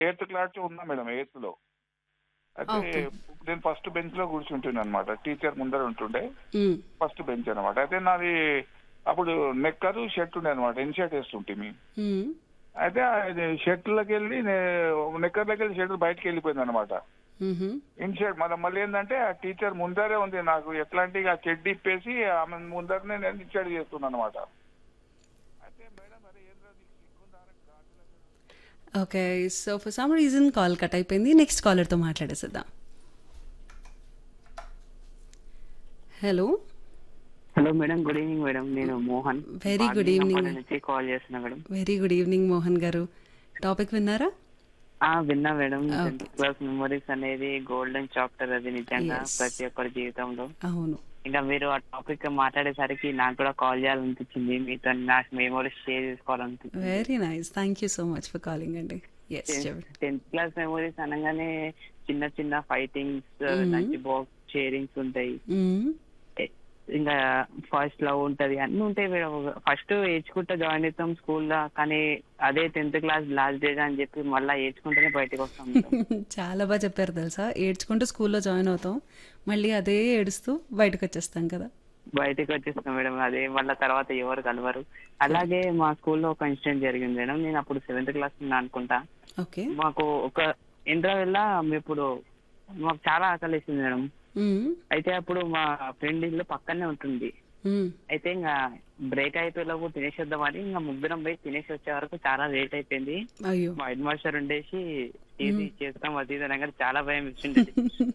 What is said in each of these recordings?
Eighth class ఉన్నా madam eighth లో అయితే Okay. నేను ఫస్ట్ బెంచ్ లో కూర్చుంటున్నా అనమాట టీచర్ ముందర ఉంటుండే మ్, ఫస్ట్ బెంచ్ అనమాట అయితే నాది అప్పుడు నెక్కరు షర్ట్ ఉండే అనమాట ఇన్ షర్ట్ వేస్తుంటే మ్, అయితే అది షర్ట్లకి వెళ్ళి నెక్కర్లకి వెళ్ళి షర్ట్ బయటకు వెళ్ళిపోయింది అనమాట మ్హూ. ఇన్ షర్ట్ మళ్ళీ మళ్ళీ ఏంటంటే ఆ టీచర్ ముందరే ఉంది నాకు ఎట్లాంటి ఆ చెడ్డి ఇప్పేసి ఆమె ముందరనే నేను ఇన్ షర్ట్ చేస్తున్నాను అనమాట అయితే మేడం అరే ఏంద్రా నీకు సిగ్గుందారా గాజులకు? Okay so for some reason call cut అయిపోయింది నెక్స్ట్ కాలర్తో మాట్లాడేసేద్దాం hello hello madam good evening madam నేను Mohan Very good evening. Bagnapalli నుంచి కాల్ చేస్తున్నా madam very good evening Mohan garu topic విన్నారా ఆ విన్నా madam Okay. Tenth class memories అనేది గోల్డెన్ చాప్టర్ అది నిజంగా Yes. ప్రతి ఒక్కరి జీవితంలో అవును ఇంకా మీరు ఆ టాపిక్ మాట్లాడేసరికి నాకు కూడా కాల్ చేయాలనిపించింది మీతో నాకు మెమరీస్ షేర్ చేసుకోవాలనిపించింది very nice thank you so much for calling అండి ఎస్ చెప్పండి టెన్త్ క్లాస్ మెమరీస్ అనగానే చిన్న చిన్న fightings Mhm. Lunch box sharings ఉంటాయి మ్మ్. ఏ- ఇంకా ఫస్ట్ లవ్ ఉంటది అన్ని ఉంటాయి మేడం ఫస్ట్ ఏడ్చుకుంటా జాయిన్ అవుతాం స్కూల్లో కానీ అదే టెన్త్ క్లాస్ లాస్ట్ డే అని చెప్పి మళ్ళీ ఏడ్చుకుంటేనే బయటకు వస్తాం మేడం. చాలా బాగా చెప్పారు తెలుసా ఏడ్చుకుంటూ స్కూల్లో జాయిన్ అవుతాం మళ్ళీ అదే ఏడుస్తూ బయటకు వచ్చేస్తాం కదా బయటకు వచ్చేస్తాం మేడం అదే మళ్ళీ తర్వాత ఎవరు కలవరు అలాగే మా స్కూల్లో ఒక ఇన్సిడెంట్ జరిగింది మేడం నేను అప్పుడు సెవెంత్ క్లాస్ ఉన్నా అనుకుంటా ఓకే మాకు ఒక ఇంటర్వెల్ లా ఇప్పుడు మాకు చాలా ఆకలి వేసింది మేడం మ్మ్. అయితే అప్పుడు మా ఫ్రెండ్ ఇల్లు పక్కనే ఉంటుంది మ్మ్. అయితే ఇంకా బ్రేక్ అయిపోయేలోపు తినేసేద్దామని ఇంకా ముగ్గురం పోయి తినేసి వచ్చే వరకు చాలా లేట్ అయిపోయింది అయ్యో మా హెడ్ మాస్టర్ ఉండేసి టీసీ చేస్తాం అది ఇది అనగానే చాలా భయం ఇచ్చిండేది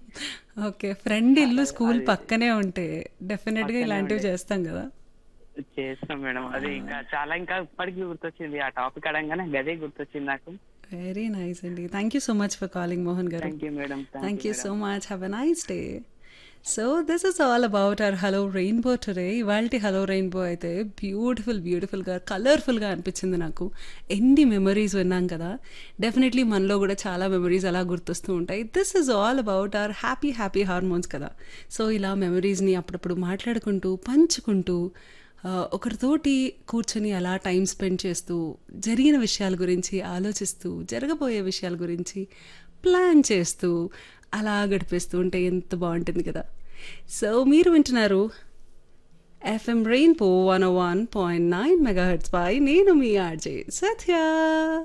ఓకే ఫ్రెండ్ ఇల్లు స్కూల్ అది- పక్కనే ఉంటే డెఫినెట్ గా పక్కనే ఇలాంటివి ఉండే. చేస్తాం కదా చేస్తాం మేడం అది ఇంకా చాలా ఇంకా ఇప్పటికీ గుర్తొచ్చింది ఆ టాపిక్ అడగానే గదే గుర్తొచ్చింది నాకు వెరీ నైస్ అండి thank you so much for calling Mohan గారు thank you madam thank you so much have a nice day so this is all about our hello rainbow today ఇవాళ హలో రెయిన్బో అయితే beautiful బ్యూటిఫుల్గా కలర్ఫుల్గా అనిపించింది నాకు ఎన్ని memories విన్నాం కదా డెఫినెట్లీ మనలో కూడా చాలా మెమరీస్ అలా గుర్తొస్తూ ఉంటాయి this is all about our happy happy hormones కదా సో ఇలా మెమరీస్ని అప్పుడప్పుడు మాట్లాడుకుంటూ పంచుకుంటూ ఆ, ఒకరితోటి కూర్చొని అలా టైం స్పెండ్ చేస్తూ జరిగిన విషయాల గురించి ఆలోచిస్తూ జరగబోయే విషయాల గురించి ప్లాన్ చేస్తూ అలా గడిపేస్తూ ఉంటే ఎంత బాగుంటుంది కదా సో మీరు వింటున్నారు FM rainbow one one point nine mega heads పై నేను మీ ఆర్జే సత్య